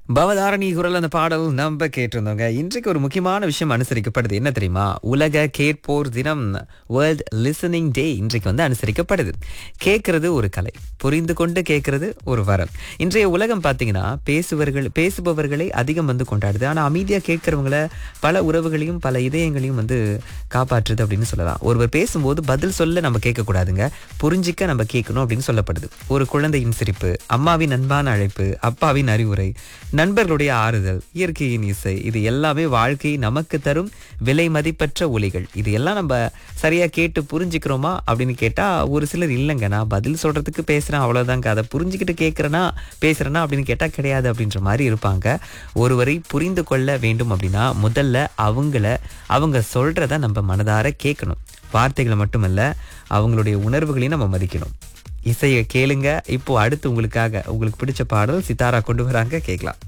பவதாரணி குரல் அந்த பாடல் நம்ம கேட்டிருந்தோங்க இன்றைக்கு ஒரு முக்கியமான விஷயம் அனுசரிக்கப்படுது என்ன தெரியுமா உலக கேட்போர் தினம் வேர்ல்ட் லிசனிங் டே இன்றைக்கு வந்து அனுசரிக்கப்படுது கேட்கறது ஒரு கலை புரிந்து கொண்டு கேட்கறது ஒரு வரம் இன்றைய உலகம் பார்த்தீங்கன்னா பேசுவர்கள் பேசுபவர்களை அதிகம் வந்து கொண்டாடுது ஆனால் அமைதியாக கேட்கறவங்கள பல உறவுகளையும் பல இதயங்களையும் வந்து காப்பாற்றுது அப்படின்னு சொல்லலாம் ஒருவர் பேசும்போது பதில் சொல்ல நம்ம கேட்கக்கூடாதுங்க புரிஞ்சிக்க நம்ம கேட்கணும் அப்படின்னு சொல்லப்படுது ஒரு குழந்தையின் சிரிப்பு அம்மாவின் அன்பான அழைப்பு அப்பாவின் அறிவுரை நண்பர்களுடைய ஆறுதல் இயற்கையின் இசை இது எல்லாமே வாழ்க்கை நமக்கு தரும் விலை மதிப்பற்ற ஒலிகள் இது எல்லாம் நம்ம சரியா கேட்டு புரிஞ்சுக்கிறோமா அப்படின்னு கேட்டா ஒரு சிலர் இல்லைங்க நான் பதில் சொல்றதுக்கு பேசுறேன் அவ்வளவுதாங்க அதை புரிஞ்சுக்கிட்டு கேட்கறேனா பேசுறேனா அப்படின்னு கேட்டா கிடையாது அப்படின்ற மாதிரி இருப்பாங்க ஒருவரை புரிந்து கொள்ள வேண்டும் அப்படின்னா முதல்ல அவங்கள அவங்க சொல்றத நம்ம மனதார கேட்கணும் வார்த்தைகளை மட்டுமல்ல அவங்களுடைய உணர்வுகளையும் நம்ம மதிக்கணும் இசையை கேளுங்க இப்போ அடுத்து உங்களுக்காக உங்களுக்கு பிடிச்ச பாடல் சித்தாரா கொண்டு வராங்க கேட்கலாம்